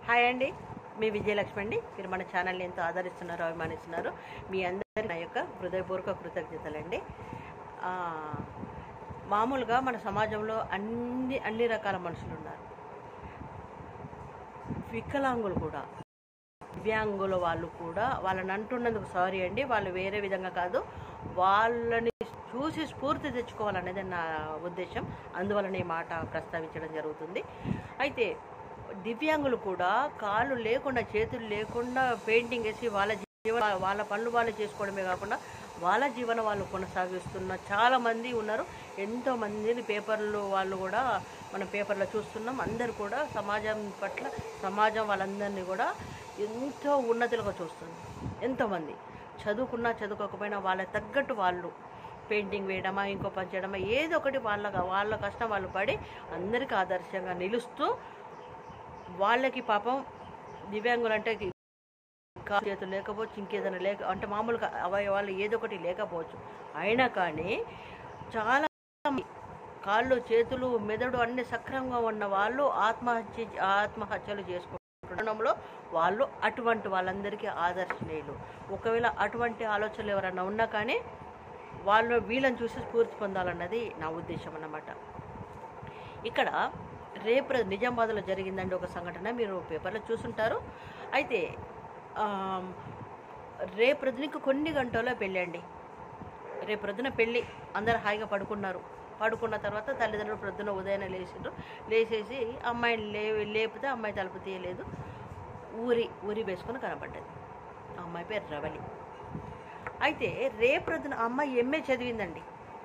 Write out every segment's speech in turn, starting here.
Hi అండి మీ విజయలక్ష్మి అండి మీరు మన ఛానల్ని ఎంతో ఆదరిస్తున్నారు అభిమానిస్తున్నారు మీ అందరి నా యొక్క హృదయపూర్వక కృతజ్ఞతలండి ఆ, మామూలుగా మన సమాజంలో అన్ని అన్ని రకాల మనుషులు ఉన్నారు వికలాంగులు కూడా దివ్యాంగుల వాళ్ళు కూడా వాళ్ళని అంటున్నందుకు సారీ అండి వాళ్ళు వేరే విధంగా కాదు వాళ్ళని చూసి స్ఫూర్తి తెచ్చుకోవాలనేది నా ఉద్దేశం అందువలన ఈ మాట ప్రస్తావించడం జరుగుతుంది అయితే దివ్యాంగులు కూడా కాళ్ళు లేకుండా చేతులు లేకుండా పెయింటింగ్ వేసి వాళ్ళ జీవన వాళ్ళ పనులు వాళ్ళు చేసుకోవడమే కాకుండా వాళ్ళ జీవనం వాళ్ళు కొనసాగిస్తున్న చాలా మంది ఉన్నారు ఎంతో మందిని పేపర్లు వాళ్ళు కూడా మన పేపర్లో చూస్తున్నాం అందరు కూడా సమాజం పట్ల సమాజం వాళ్ళందరినీ కూడా ఎంతో ఉన్నతులుగా చూస్తుంది ఎంతోమంది చదువుకున్నా చదువుకోకపోయినా వాళ్ళ తగ్గట్టు వాళ్ళు పెయింటింగ్ వేయడమా ఇంకో పని చేయడమా ఏదో ఒకటి వాళ్ళ వాళ్ళ కష్టం వాళ్ళు పడి అందరికీ ఆదర్శంగా నిలుస్తూ వాళ్ళకి పాపం దివ్యాంగులు అంటే కాలు చేతులు లేకపోవచ్చు ఇంకేదైనా లేక అంటే మామూలుగా అవయవాలు ఏదో ఒకటి లేకపోవచ్చు అయినా కానీ చాలా మంది కాళ్ళు చేతులు మెదడు అన్ని సక్రమంగా ఉన్న వాళ్ళు ఆత్మహత్య ఆత్మహత్యలు చేసుకుంటుండడంలో వాళ్ళు అటువంటి వాళ్ళందరికీ ఆదర్శనీయులు ఒకవేళ అటువంటి ఆలోచనలు ఎవరైనా ఉన్నా కానీ వాళ్ళు వీళ్ళని చూసి స్ఫూర్తి పొందాలన్నది నా ఉద్దేశం అన్నమాట ఇక్కడ రేపు నిజామాబాద్లో జరిగిందండి ఒక సంఘటన మీరు పేపర్లో చూసుంటారు అయితే ఆమ్, రేపు ప్రొద్దునకి కొన్ని గంటల్లో పెళ్ళి అండి రేపు ప్రొద్దున పెళ్ళి అందరు హాయిగా పడుకున్నారు పడుకున్న తర్వాత తల్లిదండ్రులు ప్రొద్దున ఉదయాన్నే లేచిండ్రు లేచేసి అమ్మాయిని లే లేపితే అమ్మాయి తలుపు తీయలేదు ఊరి ఊరి వేసుకొని కనపడ్డది ఆ అమ్మాయి పేరు రవలి అయితే రేపు ప్రొద్దున ఆ అమ్మాయి ఎంఏ చదివిందండి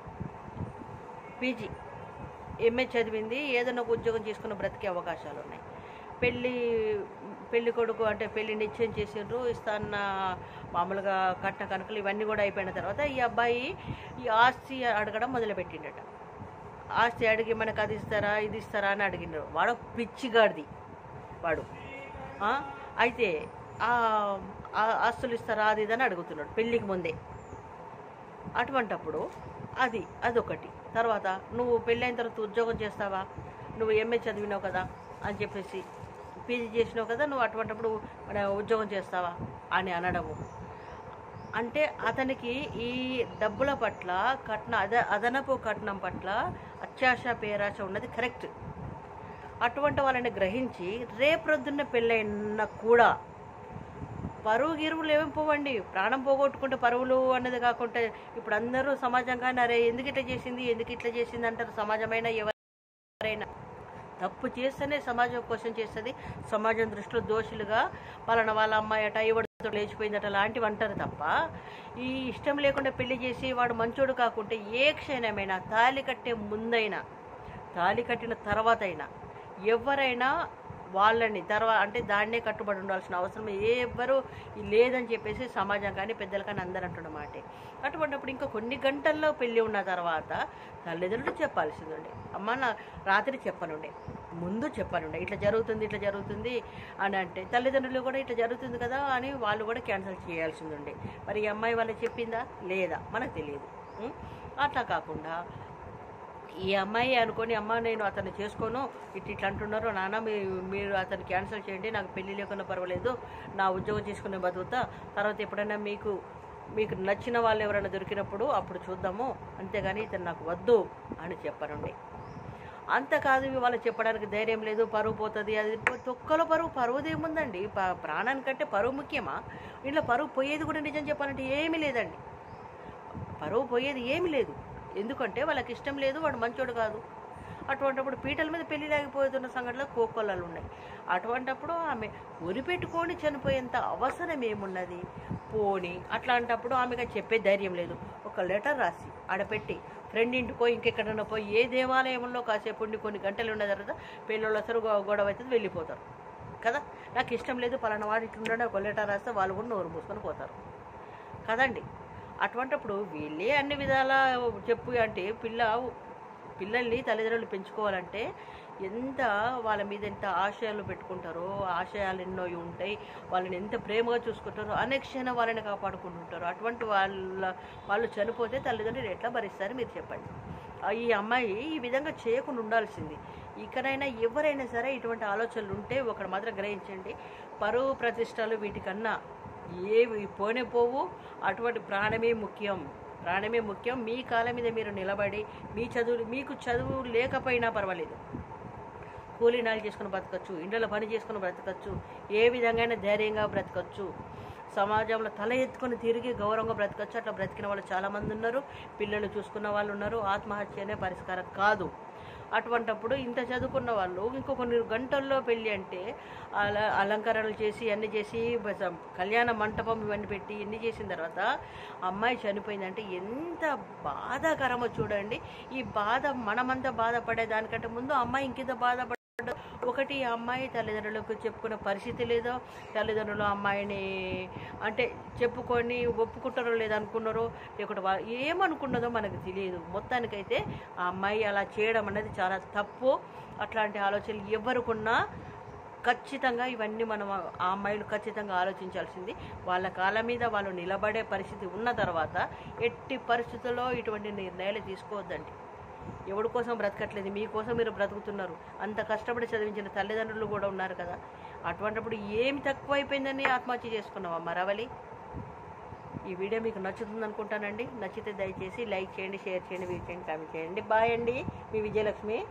పీజీ ఎంఏ చదివింది ఏదైనా ఒక ఉద్యోగం చేసుకుని బ్రతికే అవకాశాలు ఉన్నాయి పెళ్ళి పెళ్లి కొడుకు అంటే పెళ్లి నిశ్చయం చేసిండ్రు ఇస్తాన్న మామూలుగా కట్న కనుకలు ఇవన్నీ కూడా అయిపోయిన తర్వాత ఈ అబ్బాయి ఈ ఆస్తి అడగడం మొదలుపెట్టిండట ఆస్తి అడిగి మనకు అది ఇస్తారా ఇది ఇస్తారా అని అడిగిండ్రు వాడు పిచ్చిగాడిది వాడు ఆ, అయితే ఆ ఆ ఆస్తులు ఇస్తారా అది ఇది అని అడుగుతున్నాడు పెళ్ళికి ముందే అటువంటప్పుడు అది అదొకటి తర్వాత నువ్వు పెళ్ళైన తర్వాత ఉద్యోగం చేస్తావా నువ్వు ఎంఏ చదివినావు కదా అని చెప్పేసి పీజీ చేసినావు కదా నువ్వు అటువంటప్పుడు మన ఉద్యోగం చేస్తావా అని అనడము అంటే అతనికి ఈ డబ్బుల పట్ల కట్న అద అదనపు కట్నం పట్ల అత్యాశ పేరాశ ఉన్నది కరెక్ట్ అటువంటి వాళ్ళని గ్రహించి రేపొద్దున్న పెళ్ళైన కూడా పరువు గిరువులు ఏమేమి పోవండి ప్రాణం పోగొట్టుకుంటే పరువులు అన్నది కాకుండా ఇప్పుడు అందరూ సమాజంగా అరే ఎందుకు ఇట్లా చేసింది ఎందుకు ఇట్లా చేసింది అంటారు సమాజమైన ఎవరైనా తప్పు చేస్తేనే సమాజం క్వశ్చన్ చేస్తుంది సమాజం దృష్టిలో దోషులుగా పలానా వాళ్ళ అమ్మాయి అట ఇవడితో లేచిపోయిందట లాంటివి అంటారు తప్ప ఈ ఇష్టం లేకుండా పెళ్లి చేసి వాడు మంచోడు కాకుంటే ఏ క్షణమైనా తాళి కట్టే ముందైనా తాళి కట్టిన తర్వాత అయినా ఎవరైనా వాళ్ళని తర్వాత అంటే దాన్నే కట్టుబడి ఉండాల్సిన అవసరం ఎవ్వరు లేదని చెప్పేసి సమాజం కానీ పెద్దలు కానీ అందరు అంటున్నమాట అటువంటిప్పుడు ఇంకా కొన్ని గంటల్లో పెళ్ళి ఉన్న తర్వాత తల్లిదండ్రులు చెప్పాల్సిందండి అమ్మ నా రాత్రి చెప్పనుండే ముందు చెప్పనుండే ఇట్లా జరుగుతుంది ఇట్లా జరుగుతుంది అని అంటే తల్లిదండ్రులు కూడా ఇట్లా జరుగుతుంది కదా అని వాళ్ళు కూడా క్యాన్సిల్ చేయాల్సింది ఉండే మరి ఈ అమ్మాయి వాళ్ళు చెప్పిందా లేదా మనకు తెలియదు ఉం? అట్లా కాకుండా ఈ అమ్మాయి అనుకొని అమ్మ నేను అతన్ని చేసుకోను ఇట్ ఇట్లా అంటున్నారు నాన్న మీ- మీరు అతను క్యాన్సిల్ చేయండి నాకు పెళ్లి లేకుండా పర్వాలేదు నా ఉద్యోగం చేసుకునే బతుకుతా తర్వాత ఎప్పుడైనా మీకు మీకు నచ్చిన వాళ్ళు ఎవరైనా దొరికినప్పుడు అప్పుడు చూద్దాము అంతేగాని ఇతను నాకు వద్దు అని చెప్పనండి అంత కాదు వాళ్ళు చెప్పడానికి ధైర్యం లేదు పరువు పోతుంది అది పో- తొక్కలో పరువు పరువుదేముందండి ప- ప్రాణానికంటే పరువు ముఖ్యమా ఇంట్లో పరువు పోయేది కూడా నిజం చెప్పాలంటే ఏమీ లేదండి పరువు పోయేది ఏమీ లేదు ఎందుకంటే వాళ్ళకి ఇష్టం లేదు వాడు మంచోడు కాదు అటువంటప్పుడు పీటల మీద పెళ్లి లేకపోతున్న సంఘటనలు కోకొల్లలు ఉన్నాయి అటువంటప్పుడు ఆమె ఉరి పెట్టుకొని చనిపోయేంత అవసరం ఏమున్నది పోని అట్లాంటప్పుడు ఆమెకు అది చెప్పే ధైర్యం లేదు ఒక లెటర్ రాసి ఆడపెట్టి ఫ్రెండ్ ఇంటికో ఇంకెక్కడన్నా పోయి ఏ దేవాలయంలో కాసేపు ఉండి కొన్ని గంటలు ఉన్న తర్వాత పెళ్ళిళ్ళు వస్తారు గొ- గొడవ అవుతుంది వెళ్ళిపోతారు కదా నాకు ఇష్టం లేదు పలానా వాడు ఇట్లుండే ఒక లెటర్ రాస్తే వాళ్ళు కూడా నోరు మూసుకొని పోతారు కదండి అటువంటప్పుడు వీళ్ళే అన్ని విధాలా చెప్పు అంటే పిల్ల పిల్లల్ని తల్లిదండ్రులు పెంచుకోవాలంటే ఎంత వాళ్ళ మీద ఎంత ఆశయాలు పెట్టుకుంటారో ఆశయాలు ఎన్నో ఉంటాయి వాళ్ళని ఎంత ప్రేమగా చూసుకుంటారో అనేక్షణ వాళ్ళని కాపాడుకుంటుంటారు అటువంటి వాళ్ళ వాళ్ళు చనిపోతే తల్లిదండ్రులు ఎట్లా భరిస్తారు మీరు చెప్పండి ఆ ఈ అమ్మాయి ఈ విధంగా చేయకుండా ఉండాల్సింది ఇకనైనా ఎవరైనా సరే ఇటువంటి ఆలోచనలు ఉంటే ఒకటి మాత్రం గ్రహించండి పరువు ప్రతిష్టలు వీటికన్నా ఏవి పోనే పోవు అటువంటి ప్రాణమే ముఖ్యం ప్రాణమే ముఖ్యం మీ కాళ్ళ మీద మీరు నిలబడి మీ చదువు మీకు చదువు లేకపోయినా పర్వాలేదు కూలీనాలు చేసుకుని బ్రతకచ్చు ఇండ్లలో పని చేసుకుని బ్రతకచ్చు ఏ విధంగా ధైర్యంగా బ్రతకచ్చు సమాజంలో తల ఎత్తుకొని తిరిగి గౌరవంగా బ్రతకచ్చు అట్లా బ్రతికిన వాళ్ళు చాలామంది ఉన్నారు పిల్లలు చూసుకున్న వాళ్ళు ఉన్నారు ఆత్మహత్య అనే పరిష్కారం కాదు అటువంటప్పుడు ఇంత చదువుకున్న వాళ్ళు ఇంకో కొన్ని గంటల్లో పెళ్ళి అంటే అలా అలంకరణలు చేసి అన్ని చేసి బస- కళ్యాణ మంటపం ఇవన్నీ పెట్టి ఇన్ని చేసిన తర్వాత అమ్మాయి చనిపోయిందంటే ఎంత బాధాకరమో చూడండి ఈ బాధ మనమంతా బాధపడే దానికంటే ముందు అమ్మాయి ఇంకింత బాధపడ ఒకటి ఆ అమ్మాయి తల్లిదండ్రులకు చెప్పుకునే పరిస్థితి లేదో తల్లిదండ్రులు అమ్మాయిని అంటే చెప్పుకొని ఒప్పుకుంటారో లేదనుకున్నారో లేకుంటే వా- ఏమనుకున్నదో మనకు తెలియదు మొత్తానికైతే ఆ అమ్మాయి అలా చేయడం అనేది చాలా తప్పు అట్లాంటి ఆలోచనలు ఎవరికున్నా ఖచ్చితంగా ఇవన్నీ మనం ఆ అమ్మాయిలు ఖచ్చితంగా ఆలోచించాల్సింది వాళ్ళ కాళ్ళ మీద వాళ్ళు నిలబడే పరిస్థితి ఉన్న తర్వాత ఎట్టి పరిస్థితుల్లో ఇటువంటి నిర్ణయాలు తీసుకోవద్దండి ఎవడి కోసం బ్రతకట్లేదు మీకోసం మీరు బ్రతుకుతున్నారు అంత కష్టపడి చదివించిన తల్లిదండ్రులు కూడా ఉన్నారు కదా అటువంటిప్పుడు ఏమి తక్కువైపోయిందని ఆత్మహత్య చేసుకున్నావా మరవలి ఈ వీడియో మీకు నచ్చుతుంది అనుకుంటానండి నచ్చితే దయచేసి లైక్ చేయండి షేర్ చేయండి వ్యూ చేయండి కామెంట్ చేయండి బాయ్ అండి మీ విజయలక్ష్మి